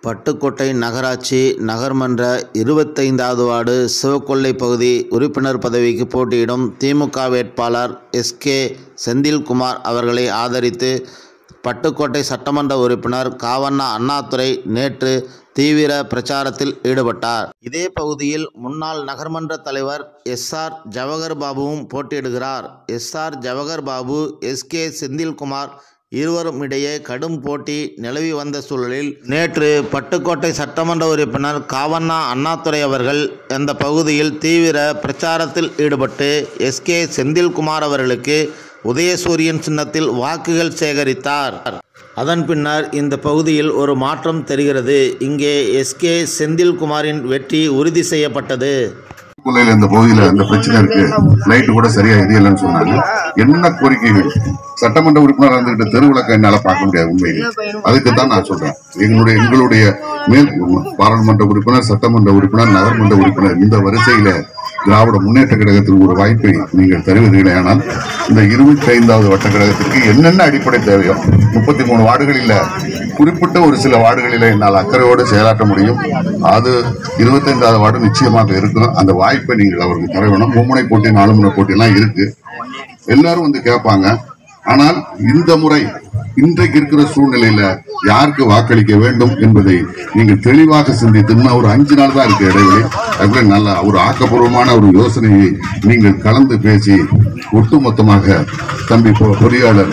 பட்டுக்கோட்டை நகராட்சி நகர்மன்ற இருபத்தைந்தாவது வார்டு சிவக்கொல்லை பகுதி உறுப்பினர் பதவிக்கு போட்டியிடும் திமுக வேட்பாளர் எஸ்கே செந்தில்குமார் அவர்களை ஆதரித்து பட்டுக்கோட்டை சட்டமன்ற உறுப்பினர் காவண்ணா அண்ணாதுரை நேற்று தீவிர பிரச்சாரத்தில் ஈடுபட்டார் இதே பகுதியில் முன்னாள் நகர்மன்ற தலைவர் எஸ்ஆர் ஜவஹர் பாபுவும் போட்டியிடுகிறார் எஸ்ஆர் ஜவஹர் பாபு எஸ்கே செந்தில்குமார் இருவரும் இடையே கடும் போட்டி நிலவி வந்த சூழலில் நேற்று பட்டுக்கோட்டை சட்டமன்ற உறுப்பினர் காவண்ணா அண்ணாதுரை அவர்கள் அந்த பகுதியில் தீவிர பிரச்சாரத்தில் ஈடுபட்டு எஸ்கே செந்தில்குமார் அவர்களுக்கு உதயசூரியன் சின்னத்தில் வாக்குகள் சேகரித்தார் அதன் பின்னர் இந்த பகுதியில் ஒரு மாற்றம் தெரிகிறது இங்கே எஸ்கே செந்தில்குமாரின் வெற்றி உறுதி செய்யப்பட்டது கொள்ளையில இந்த பகுதியில அந்த பிரச்சனை இருக்கு லைட் கூட சரியா இது இல்லைன்னு சொன்னாங்க என்ன கோரிக்கைகள் சட்டமன்ற உறுப்பினர் இருந்துகிட்டு தெருவிளக்க என்னால பார்க்க முடியாது உண்மையிலே அதுக்கு தான் நான் சொல்றேன் எங்களுடைய எங்களுடைய மேல் பாராளுமன்ற உறுப்பினர் சட்டமன்ற உறுப்பினர் நகர்மன்ற உறுப்பினர் இந்த வரிசையில திராவிட முன்னேற்ற கழகத்திற்கு ஒரு வாய்ப்பை நீங்கள் தருவீர்களே ஆனால் இந்த இருபத்தி ஐந்தாவது வட்ட கழகத்திற்கு என்னென்ன அடிப்படை தேவையோ முப்பத்தி மூணு வார்டுகளில் குறிப்பிட்ட ஒரு சில வார்டுகளில் என்னால் அக்கறையோடு செயலாற்ற முடியும் அது இருபத்தைந்தாவது வார்டு நிச்சயமாக இருக்கும் அந்த வாய்ப்பை நீங்கள் அவருக்கு தர வேணும் மும்முனை போட்டி நாலு முனை போட்டி எல்லாம் இருக்கு எல்லாரும் வந்து கேட்பாங்க ஆனால் இந்த முறை இன்றைக்கு இருக்கிற சூழ்நிலையில யாருக்கு வாக்களிக்க வேண்டும் என்பதை நீங்கள் தெளிவாக சிந்தித்து இன்னும் ஒரு அஞ்சு நாள் தான் இருக்கு இடைவெளி அதுக்குள்ள நல்ல ஒரு ஆக்கப்பூர்வமான ஒரு யோசனையை நீங்கள் கலந்து பேசி ஒட்டுமொத்தமாக தம்பி பொ- பொறியாளர்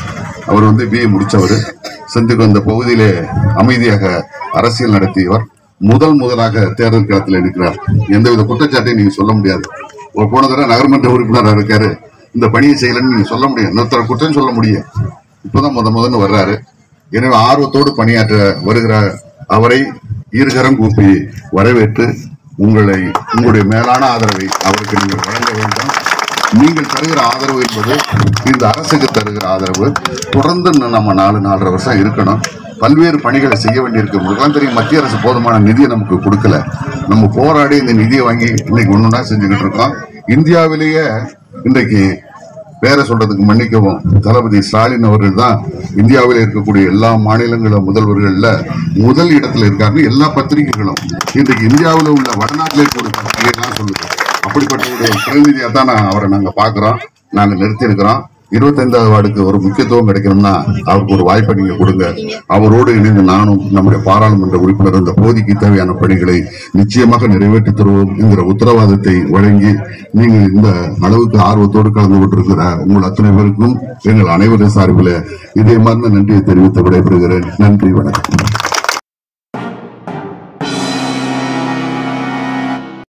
அவர் வந்து பிஏ முடிச்சவர் செந்தில் அந்த பகுதியிலே அமைதியாக அரசியல் நடத்தியவர் முதல் முதலாக தேர்தல் களத்தில் இருக்கிறார் எந்தவித குற்றச்சாட்டையும் நீங்க சொல்ல முடியாது ஒரு போன தடவை நகர்மன்ற உறுப்பினராக இருக்காரு இந்த பணியை செய்யலன்னு நீங்க சொல்ல முடியும் இன்னொருத்தர குற்றம் சொல்ல முடியும் இப்பதான் முத முதன்னு வர்றாரு எனவே ஆர்வத்தோடு பணியாற்ற வருகிற அவரை இருகரம் கூப்பி வரவேற்று உங்களை உங்களுடைய மேலான ஆதரவை அவருக்கு நீங்கள் வழங்க வேண்டும் நீங்கள் தருகிற ஆதரவு என்பது இந்த அரசுக்கு தருகிற ஆதரவு தொடர்ந்து இன்னும் நம்ம நாலு நாலரை வருஷம் இருக்கணும் பல்வேறு பணிகளை செய்ய வேண்டியிருக்கு உங்களுக்குலாம் தெரியும் மத்திய அரசு போதுமான நிதியை நமக்கு கொடுக்கல நம்ம போராடி இந்த நிதியை வாங்கி இன்னைக்கு ஒண்ணுன்னா செஞ்சுக்கிட்டு இருக்கோம் இந்தியாவிலேயே இன்றைக்கு பேரை சொல்றதுக்கு மன்னிக்கவும் தளபதி ஸ்டாலின் அவர்கள் தான் இந்தியாவில் இருக்கக்கூடிய எல்லா மாநிலங்கள முதல்வர்கள்ல முதல் இடத்துல இருக்காருன்னு எல்லா பத்திரிகைகளும் இன்றைக்கு இந்தியாவில் உள்ள வடநாட்டில் இருக்கக்கூடிய பத்திரிகைகள்லாம் சொல்லுது அப்படிப்பட்ட ஒரு பிரதிநிதியா தான் நான் அவரை நாங்க பாக்குறோம் நாங்க நிறுத்தி இருக்கிறோம் இருபத்தைந்தாவது வார்டுக்கு ஒரு முக்கியத்துவம் கிடைக்கணும்னா அவருக்கு ஒரு வாய்ப்பை நீங்க கொடுங்க அவரோடு இணைந்து நானும் நம்முடைய பாராளுமன்ற உறுப்பினர் இந்த பகுதிக்கு தேவையான பணிகளை நிச்சயமாக நிறைவேற்றி தருவோம் என்கிற உத்தரவாதத்தை வழங்கி நீங்கள் இந்த அளவுக்கு ஆர்வத்தோடு கலந்து கொண்டிருக்கிற உங்கள் அத்தனை பேருக்கும் எங்கள் அனைவரின் சார்பில் இதே மாதிரி நன்றியை தெரிவித்து விடைபெறுகிறேன் நன்றி வணக்கம்